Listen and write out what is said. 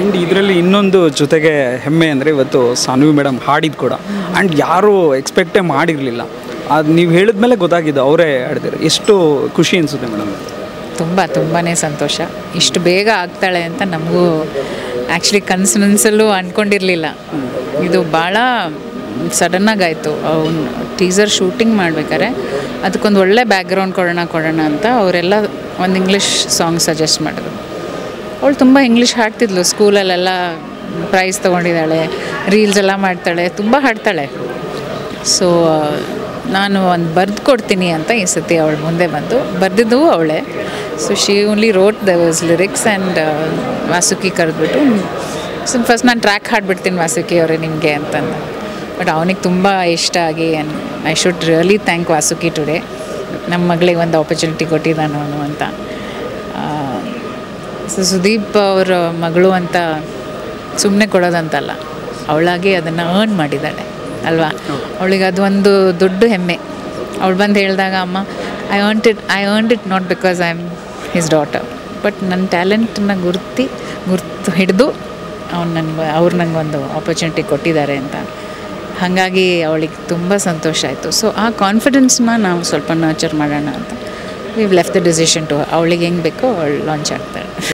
and ಇದರಲ್ಲಿ ಇನ್ನೊಂದು ಜೊತೆಗೆ ಹೆಮ್ಮೆ ಅಂದರೆ ಇವತ್ತು ಸಾನ್ವಿ ಮೇಡಮ್ ಹಾಡಿದ್ದು ಕೂಡ ಆ್ಯಂಡ್ ಯಾರೂ ಎಕ್ಸ್ಪೆಕ್ಟೇ ಮಾಡಿರಲಿಲ್ಲ ಅದು ನೀವು ಹೇಳಿದ್ಮೇಲೆ ಗೊತ್ತಾಗಿದ್ದು ಅವರೇ ಹಾಡ್ದಿರೋ ಎಷ್ಟು ಖುಷಿ ಅನಿಸುತ್ತೆ ಮೇಡಮ್ ತುಂಬ ತುಂಬಾ ಸಂತೋಷ ಇಷ್ಟು ಬೇಗ ಆಗ್ತಾಳೆ ಅಂತ ನಮಗೂ ಆ್ಯಕ್ಚುಲಿ ಕನ್ಸು ಮನಸ್ಸಲ್ಲೂ ಅಂದ್ಕೊಂಡಿರಲಿಲ್ಲ ಇದು ಭಾಳ ಸಡನ್ನಾಗಿ ಆಯಿತು ಅವ್ನು ಟೀಸರ್ ಶೂಟಿಂಗ್ ಮಾಡ್ಬೇಕಾದ್ರೆ ಅದಕ್ಕೊಂದು ಒಳ್ಳೆ ಬ್ಯಾಕ್ಗ್ರೌಂಡ್ ಕೊಡೋಣ ಕೊಡೋಣ ಅಂತ ಅವರೆಲ್ಲ ಒಂದು ಇಂಗ್ಲೀಷ್ ಸಾಂಗ್ ಸಜೆಸ್ಟ್ ಮಾಡಿದ್ರು ಅವಳು ತುಂಬ ಇಂಗ್ಲೀಷ್ ಹಾಡ್ತಿದ್ಲು ಸ್ಕೂಲಲ್ಲೆಲ್ಲ ಪ್ರೈಸ್ ತೊಗೊಂಡಿದ್ದಾಳೆ ರೀಲ್ಸ್ ಎಲ್ಲ ಮಾಡ್ತಾಳೆ ತುಂಬ ಹಾಡ್ತಾಳೆ ಸೊ ನಾನು ಒಂದು ಬರೆದು ಕೊಡ್ತೀನಿ ಅಂತ ಈ ಸತಿ ಅವಳು ಮುಂದೆ ಬಂದು ಬರೆದಿದ್ದು ಅವಳೇ so she only wrote the was lyrics and Vasuki ಕರೆದ್ಬಿಟ್ಟು ಸೊ ಫಸ್ಟ್ ನಾನು ಟ್ರ್ಯಾಕ್ ಹಾಡ್ಬಿಡ್ತೀನಿ ವಾಸುಕಿ ಅವರೇ ನಿಮಗೆ ಅಂತಂದು ಬಟ್ ಅವನಿಗೆ ತುಂಬ ಇಷ್ಟ ಆಗಿ and I should really thank Vasuki today ನಮ್ಮ ಮಗಳಿಗೆ ಒಂದು ಆಪರ್ಚುನಿಟಿ ಕೊಟ್ಟಿದ್ದಾನು ಅವನು ಅಂತ ಸೊ ಸುದೀಪ್ ಅವರ ಮಗಳು ಅಂತ ಸುಮ್ಮನೆ ಕೊಡೋದಂತಲ್ಲ ಅವಳಾಗಿ ಅದನ್ನು ಅರ್ನ್ ಮಾಡಿದ್ದಾಳೆ ಅಲ್ವಾ ಅವಳಿಗೆ ಅದು ಒಂದು ದೊಡ್ಡ ಹೆಮ್ಮೆ ಅವಳು ಬಂದು ಹೇಳಿದಾಗ ಅಮ್ಮ I earned it I earned it not because I am his daughter but ನನ್ನ ಟ್ಯಾಲೆಂಟನ್ನ ಗುರ್ತಿ ಗುರ್ತು ಹಿಡಿದು ಅವ್ನು ನನಗೆ ಅವ್ರು ನನಗೆ ಒಂದು ಆಪರ್ಚುನಿಟಿ ಕೊಟ್ಟಿದ್ದಾರೆ ಅಂತ ಹಾಗಾಗಿ ಅವಳಿಗೆ ತುಂಬ ಸಂತೋಷ ಆಯಿತು ಸೊ ಆ ಕಾನ್ಫಿಡೆನ್ಸ್ನ ನಾವು ಸ್ವಲ್ಪ ನರ್ಚರ್ ಮಾಡೋಣ ಅಂತ we left the decision to ಅವಳಿಗೆ ಹೆಂಗೆ ಬೇಕೋ ಅವಳು ಲಾಂಚ್ ಆಗ್ತಾಳೆ